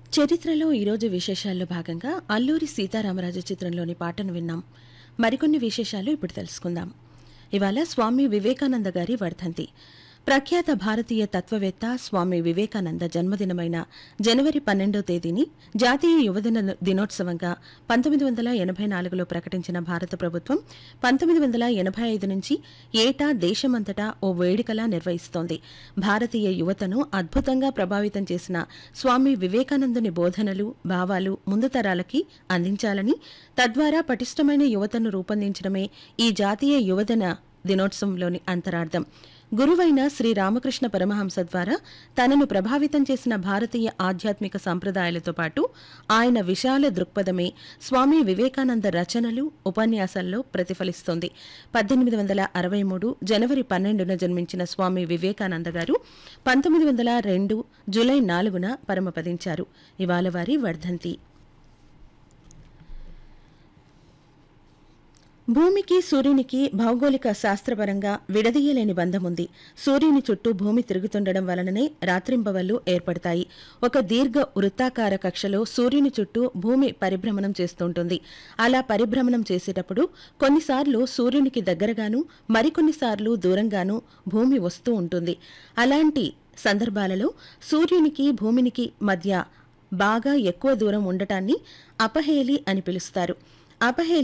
చరిత్రలో ఈరోజు విశేషాల్లో భాగంగా అల్లూరి సీతారామరాజు చిత్రంలోని పాటను విన్నాం మరికొన్ని విశేషాలు ఇప్పుడు తెలుసుకుందాం ఇవాళ స్వామి వివేకానంద గారి వర్ధంతి ప్రఖ్యాత భారతీయ తత్వవేత్త స్వామి వివేకానంద జన్మదినమైన జనవరి పన్నెండో తేదీని జాతీయ యువజన దినోత్సవంగా పంతొమ్మిది వందల ఎనభై నాలుగులో ప్రకటించిన భారత ప్రభుత్వం పంతొమ్మిది వందల ఎనభై ఐదు నుంచి ఏటా దేశమంతటా ఓ వేడుకలా నిర్వహిస్తోంది భారతీయ యువతను అద్భుతంగా ప్రభావితం చేసిన స్వామి వివేకానందుని బోధనలు భావాలు ముందు తరాలకి అందించాలని తద్వారా పటిష్టమైన యువతను రూపొందించడమే ఈ జాతీయ యువజన దినోత్సవంలోని అంతరార్థం గురువైన శ్రీ రామకృష్ణ పరమహంస ద్వారా తనను ప్రభావితం చేసిన భారతీయ ఆధ్యాత్మిక సంప్రదాయాలతో పాటు ఆయన విశాల దృక్పథమే స్వామి వివేకానంద రచనలు ఉపన్యాసాల్లో ప్రతిఫలిస్తోంది పద్దెనిమిది వందల అరవై మూడు జనవరి పన్నెండున జన్మించిన స్వామి వివేకానంద గారు పంతొమ్మిది వందల రెండు జులై నాలుగున పరమపదించారు ఇవాళ వారి వర్ధంతి భూమికి సూర్యునికి భౌగోళిక శాస్త్రపరంగా విడదీయలేని బంధం ఉంది సూర్యుని చుట్టూ భూమి తిరుగుతుండడం వలననే రాత్రింబవళ్లు ఏర్పడతాయి ఒక దీర్ఘ వృత్తాకార కక్షలో సూర్యుని చుట్టూ భూమి పరిభ్రమణం చేస్తుంటుంది అలా పరిభ్రమణం చేసేటప్పుడు కొన్నిసార్లు సూర్యునికి దగ్గరగాను మరికొన్నిసార్లు దూరంగాను భూమి వస్తూ ఉంటుంది అలాంటి సందర్భాలలో సూర్యునికి భూమినికి మధ్య బాగా ఎక్కువ దూరం ఉండటాన్ని అపహేలి అని పిలుస్తారు అపహేలి